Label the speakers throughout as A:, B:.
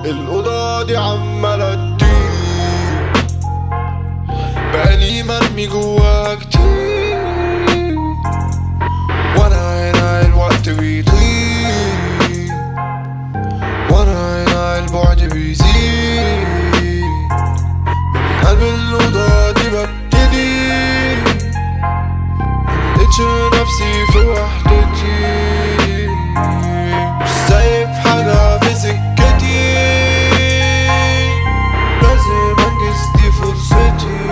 A: الأوضة دي عمالة تطير بقالي مرمي جواها كتير وانا هنا الوقت بيطير وانا هنا البعد بيزيد من قلب الأوضة دي ببتدي ملقتش نفسي في وحدتي مش سايب حاجة في سكتي لازم انجز دي فرصتي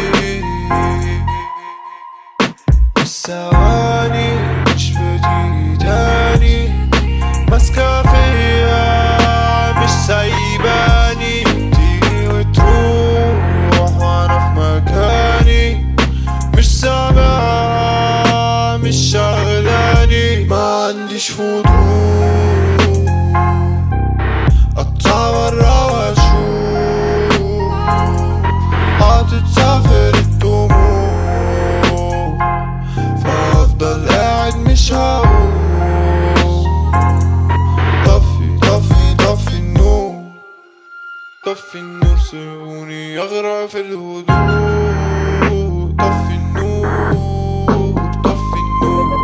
A: الثواني مش بتيجي تاني ماسكة فيا مش سايباني تيجي وتروح وانا في مكاني مش سامعها مش شغلاني ما عنديش فضول اطلع برا واشوف حاطط سافر الدموع فافضل قاعد مش هقوم طفي طفي طفي النور طفي النور سيبوني اغرق في الهدوء طفي النور طفي النور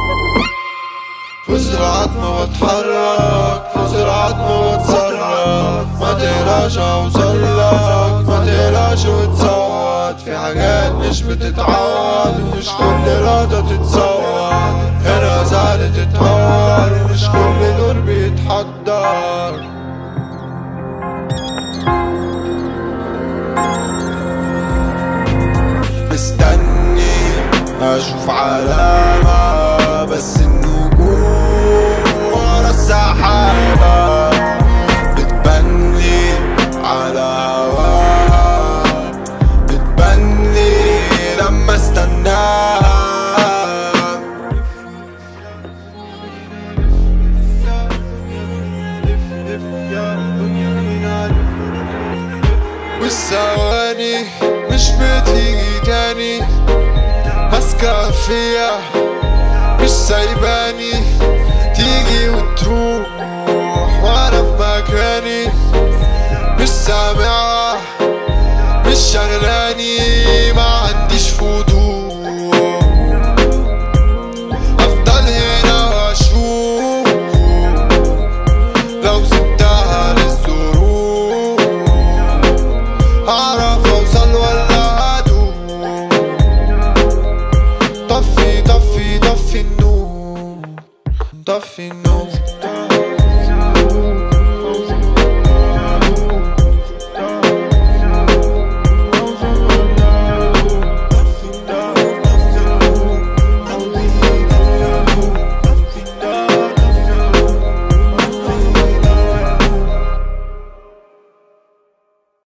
A: في زراعات ما بتحرك في زراعات ما بتصرف ما تقلقش اوصلك ما تقلقش وتصوت في حاجات مش بتتعوض ومش كل رضا تتصور هنا سهل تتهور ومش كل دور بيتحضر مستني اشوف علامة بس النجوم ورا السحابة بتبني على هواها بتبني لما استناها والثواني مش بتيجي تاني ماسكة فيا مش سايباني تيجي وتروح وانا في مكاني مش سامعها مش شغلاني ما عنديش فضول افضل هنا واشوف لو سبتها للظروف هعرف اوصل ولا ادوم طفي طفي طفي النور طفي النور